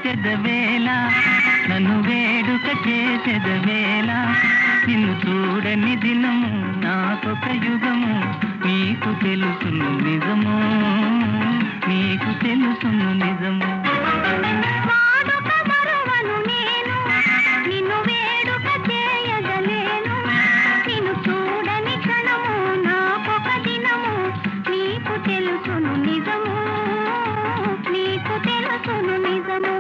పిలిచెదవేళ నన్ను వేడుక చేసెదవేళ నిన్ను చూడని దినము నాకొక యుగము నీకు తెలుసును నిజము నీకు తెలుసును నిజము వాడుక మరువను నేను నిన్ను వేడుక చేయగలేను నిన్ను చూడని క్షణము నాకొక దినము నీకు తెలుసును నిజము నీకు తెలుసును నిజము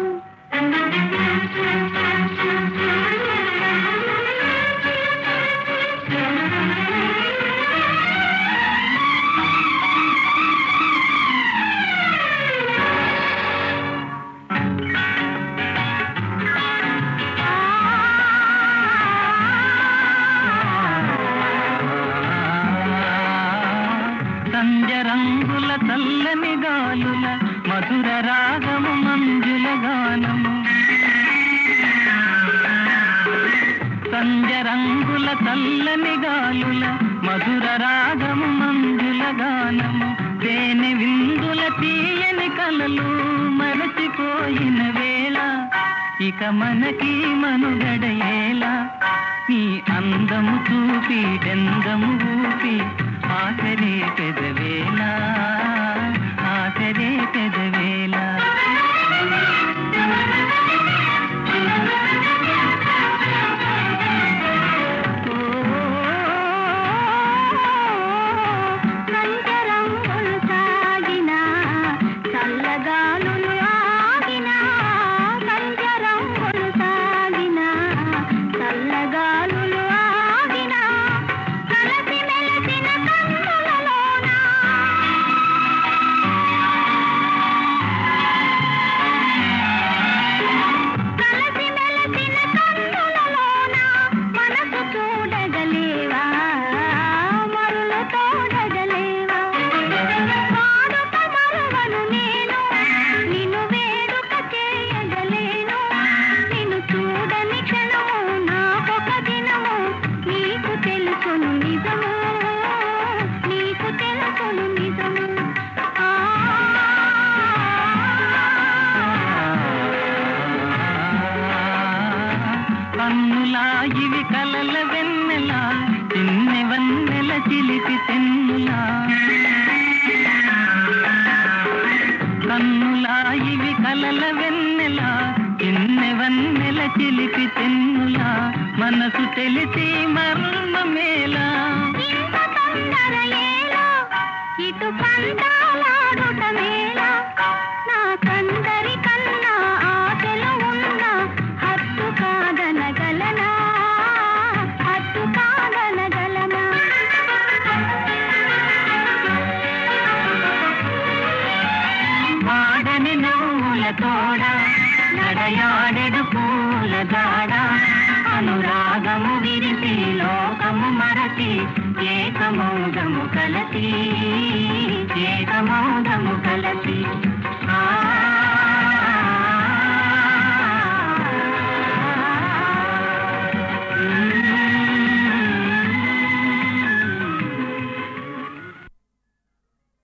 సంజ రంగుల చల్లని గాలుల మధుర రాగము మంజుల గానము సంజ రంగుల చల్లని గాలుల మధుర రాగము మంజుల గానము తేనె విందుల తీయని కలలు మరచిపోయిన వేళ ఇక మనకి మనుగడయేలా నీ అందము చూపి డెందము ఊపి ఆసరే పెదవేళ ఆసరే పెదవేళ రంగులు సాగిన చల్లగాలులు ఆగిన రంగులు సాగిన చల్లగాలులు ఆగిన కలసి మెలసిన కన్నులలోన కలసి మెలసిన కన్నులలోన మనసు చూడగలేవా మరులు తోడగలేవా వాడుక మరువను నేను నిన్ను వేడుక చేయగలేను నిన్ను చూడని క్షణము నాకొక దినము నీకు తెలుసును నిజము నీకు తెలుసును నిజము ఆ కన్నులా ఇవి కలల వెన్నెల చిన్నె వన్నెల చిలిపి తెన్నులా కన్నులా ఇవి కలల వెన్నెల చిన్నె వన్నెల చిలిపి తెన్నులా మనసు తెలిసి మర్మమేలా ఇంత తొందర ఏలా ఇటు పందాలాడుట మేలా నాకందరి కన్నా ఆశలు ఉన్న హత్తు కాదనగలనా హత్తు కాదనగలనా వాడని నవ్వుల తోడ నడయాడెడు పూల దాడ అనురాగము విరిసి లోకము మరచి ఏకమౌదము కలసి ఏకమౌదము కలసి ఆ